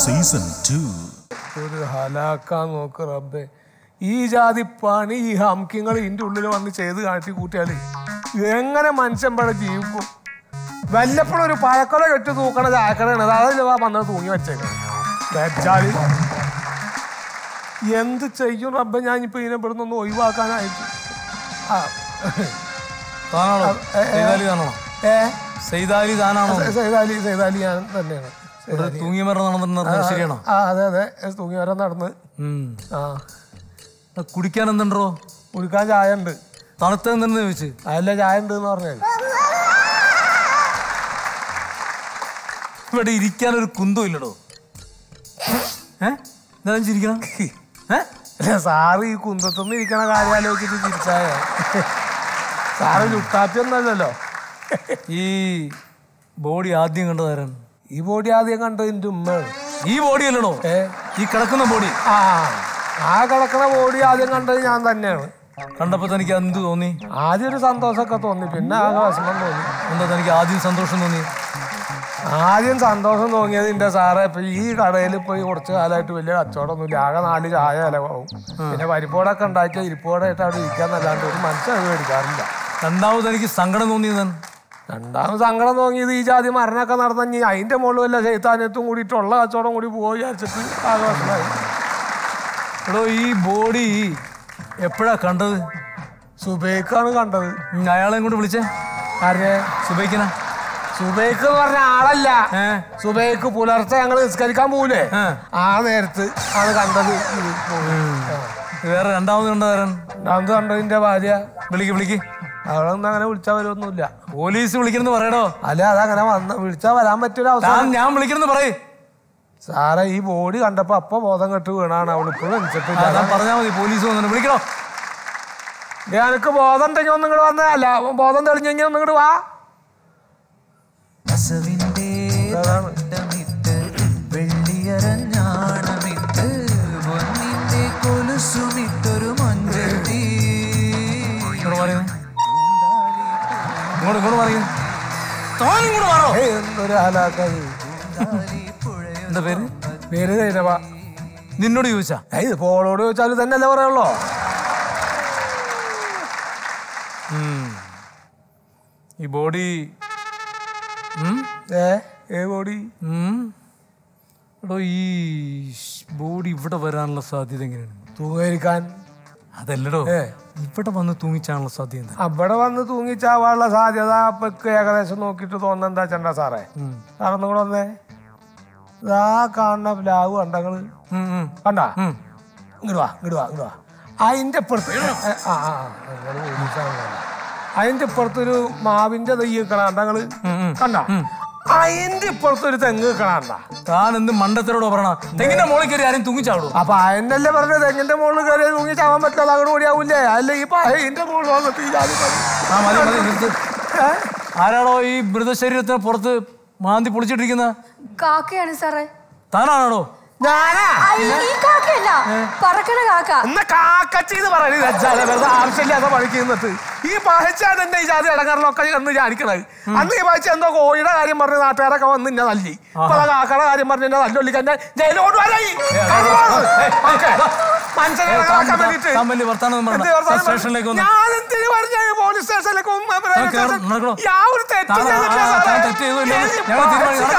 Season two ഒരു ഹലാക്കാൻ നോക്ക് റബ്ബേ ഈ ജാതി പണി ഈ ഹംകിങ്ങൾ ഇതിന്റെ ഉള്ളിൽ വന്ന് ചെയ്ത് കാട്ടി കൂട്ടിയാല് എങ്ങനെ മനുഷ്യൻ ഇവിടെ ജീവിക്കും വല്ലപ്പോഴും ഒരു പഴക്കൊല കെട്ടി തൂക്കണ ചായക്കടയാണ് അതിൽ വന്നത് തൂങ്ങി വെച്ചേക്കണം വെച്ചാല് എന്ത് ചെയ്യും റബ്ബെ ഞാൻ ഇപ്പൊ ഇതിനെ ഇവിടെ നിന്ന് ഒഴിവാക്കാനായിട്ട് ആ താനാണോ സൈതാലി താനാണോ ഏ സൈതാലി താനാണോ സൈതാലി സൈതാലി ഞാൻ തന്നെയാണ് ഇവിടെ തൂങ്ങി മരണം നടന്നിരുന്നത് ശരിയാണോ ആ അതെ അതെ തൂങ്ങി വരാൻ നടന്ന് ഉം. ആ ആ, കുടിക്കാൻ എന്തുണ്ടോ കുടിക്കാൻ ചായ ഉണ്ട് തണുത്ത എന്തെന്ന് ചോദിച്ച് അതല്ല ചായ ഉണ്ട് എന്ന് പറഞ്ഞാൽ ഇവിടെ ഇരിക്കാൻ ഒരു കുന്തം ഇല്ലടോ ഏ എന്താ ചിരിക്കണം ഏ അല്ല സാറ് ഈ കുന്തത്തൊന്നും ഇരിക്കണ കാര്യം ആലോചിച്ചിട്ട് തിരിച്ചായ സാറ് ലുട്ടാപ്പി ഒന്നല്ലല്ലോ ഈ ബോഡി ആദ്യം കണ്ടതാരാണ് ഈ ബോഡി ആദ്യം കണ്ടത് എൻ്റെ ഉമ്മയാണ് ഈ ബോഡി അല്ലടോ ഏ ഈ കിടക്കുന്ന ബോഡി ആ ആ കിടക്കണ ബോഡി ആദ്യം കണ്ടത് ഞാൻ തന്നെയാണ് കണ്ടപ്പോ തനിക്ക് എന്ത് തോന്നി ആദ്യം ഒരു സന്തോഷമൊക്കെ തോന്നി പിന്നെ ആകെ വിഷമം തോന്നി എന്താ തനിക്ക് ആദ്യം സന്തോഷം തോന്നി ആദ്യം സന്തോഷം തോന്നിയത് എൻ്റെ സാറേ ഇപ്പൊ ഈ കടയിൽ ഇപ്പൊ ഈ കുറച്ച് കാലമായിട്ട് വലിയ കച്ചവടമൊന്നുമില്ല ആകെ നാല് ചായ വിലവാവും പിന്നെ പരിപ്പോടൊക്കെ ഉണ്ടാക്കിയ ഇരിപ്പോടായിട്ട് അവിടെ ഇരിക്കാന്നല്ലാണ്ട് ഒരു മനുഷ്യൻ അത് മേടിക്കാറില്ല രണ്ടാമത് എനിക്ക് സങ്കടം തോന്നിയതാണ് രണ്ടാമത് സങ്കടം തോന്നിയത് ഈ ജാതി മരണമൊക്കെ നടന്നു അതിന്റെ മുകളിൽ വല്ല ചൈത്താന്യത്തും കൂടിയിട്ടുള്ള കച്ചവടം കൂടി പോയി വിചാരിച്ചിട്ട് ആകെ വിഷമായി എടോ ഈ ബോഡി എപ്പോഴാ കണ്ടത് സുബൈക്കാണ് കണ്ടത് ഉം, അയാളെയും കൊണ്ട് വിളിച്ചേ ആരെ സുബൈക്കന സുബൈക്ക് എന്ന് പറഞ്ഞ ആളല്ല ഏ സുബൈക്ക് പുലർച്ചെ ഞങ്ങൾ നിസ്കരിക്കാൻ പോകൂലേ ആ. ആ നേരത്ത് ആണ് കണ്ടത് ഇത് പോയി. ആ. വേറെ രണ്ടാമത് കണ്ടതാരാണ് രണ്ടാമത് കണ്ടതിന്റെ ഭാര്യ വിളിക്ക് വിളിക്ക് അവളൊന്നും അങ്ങനെ വിളിച്ചാൽ വരുമൊന്നുമില്ല പോലീസ് വിളിക്കണമെന്ന് പറയടോ അല്ല അതങ്ങനെ വന്ന വിളിച്ചാൽ വരാൻ പറ്റൊരു താൻ അവസ്ഥ ഞാൻ വിളിക്കണമെന്ന് പറയേ സാറേ ഈ ബോഡി കണ്ടപ്പോ അപ്പൊ ബോധം കെട്ട് വീണാണ് അവൾ ഇപ്പോഴും എണിച്ചിട്ടില്ല താൻ പറഞ്ഞാൽ മതി പോലീസ് വന്നു വിളിക്കണോ എനിക്ക് ബോധം ഉണ്ടെങ്കിൽ ഒന്നും ഇങ്ങോട്ട് വന്നേ അല്ല ബോധം തെളിഞ്ഞെങ്കിൽ ഒന്നും ഇങ്ങോട്ട് വാ അസവിന്റെ അതാണ്. തട്ടമിട്ട് വെള്ളിയരഞ്ഞാണമിട്ട് പൊന്നിന്റെ കൊലുസുമിട്ടൊരു മഞ്ചത്തി ഇങ്ങോട്ട് പറയുന്നത് ഇങ്ങോട്ട് ഇങ്ങോട്ട് പറയുന്നത് താൻ ഇങ്ങോട്ട് മാറോ ഏയ്, എന്തൊരു ഹലാക്കത് എന്താ പേര് പേര് കൈരവ നിന്നോട് ചോദിച്ചാ ഏയ് ഇത് പോളോട് ചോദിച്ചാലും തന്നെ അല്ലേ പറയുള്ളൂ ഈ ബോഡി ഉം? ഏ ഏ ബോഡി ഉം? എടോ ഈ ബോഡി ഇവിടെ വരാനുള്ള സാധ്യത എങ്ങനെയാണ് തൂങ്ങിയിരിക്കാൻ അതല്ലടോ ഏ. ഇവിടെ വന്ന് തൂങ്ങിച്ചാനുള്ള സാധ്യത എന്താ അവിടെ വന്ന് തൂങ്ങിച്ചാവാനുള്ള സാധ്യത അപ്പൊ ഇക്ക് ഏകദേശം നോക്കിയിട്ട് തോന്നുന്ന എന്താ ചെണ്ട സാറേ സാറൊന്നും കൂടെ വന്നേ ഇതാ കാണുന്ന പ്ലാവ് കണ്ടങ്ങള് ഉം, ഉം. കണ്ട ഉം. ഇങ്ങോട്ട് വാ ഇങ്ങോട്ട് വാ ഇങ്ങോട്ട് വാ അതിന്റെ ഇപ്പുറത്ത് ഏ, ആ ആ ആ, നിങ്ങള് പോലീസാണല്ലോ. അതിന്റെ ഇപ്പുറത്തൊരു മാവിന്റെ തൈ കണ്ടാ കണ്ട അതിന്റെ ഇപ്പുറത്തൊരു തെങ്ങ് കണ്ട താൻ എന്ത് മണ്ടത്തരോടോ പറയണ തെങ്ങിന്റെ മോളിൽ കയറി ആരും തൂങ്ങിച്ചാവിടോ അപ്പൊ അതിനല്ലേ പറഞ്ഞ തെങ്ങിന്റെ മുകളിൽ കയറി തൂങ്ങി ചാവാൻ പറ്റാതെ അങ്ങോട്ട് ഓടിയാവൂലേ അല്ല ഈ പായന്റെ മുകളിൽ വന്നിട്ട് ഈ ജാതി പണി. ആ മതി മതി നിർത്ത് ഏ? ആരാടോ ഈ മൃതശരീരത്തിന് പുറത്ത് മാന്തി പൊളിച്ചിട്ടിരിക്കുന്ന കാക്കയാണ് സാറേ താനാണോ ഞാനാ അയ്യ, ഈ കാക്കയല്ല പറക്കണ കാക്ക എന്നാ കാക്കച്ചീന്ന് പറയുന്നത് വെച്ചാലേ വെറുതെ ആവശ്യമില്ലാതെ പണിക്ക് നിന്നിട്ട് ഈ പഹച്ചാൻ തന്നെ ഈ ജാതി ഇടങ്ങാറിലൊക്കെ എന്ന് ജാനിക്കണത് അന്ന് ഈ പഹച്ച എന്തോ കോഴിയുടെ കാര്യം പറഞ്ഞ് നാട്ടുകാരൊക്കെ വന്ന് ഇന്നെ തല്ലി അപ്പൊ ആ കാക്കയുടെ കാര്യം പറഞ്ഞ് എന്നെ തല്ലൊല്ലിക്കാൻ ഞാൻ ജയിലോട്ട് വരായി മനുഷ്യനെ ഇടങ്ങാറാക്കാൻ വേണ്ടിയിട്ട് താൻ വലിയ വർത്താനം ഒന്നും എന്ത് പറയണ്ട. വർത്താനം സ്റ്റേഷനിലേക്ക് വന്ന് ഞാൻ എന്തിനു പറഞ്ഞ പോലീസ് സ്റ്റേഷനിലേക്ക് ആ, കേറ്, നടക്കണോ? യാതൊരു തെറ്റും താൻ- ആ, ചെയ്തിട്ടില്ല ആ, താൻ സാറേ. തെറ്റ് ചെയ്തു ഇല്ലെന്ന് ഏയ് ഞങ്ങൾ തീരുമാനിച്ചു. പഹച്ച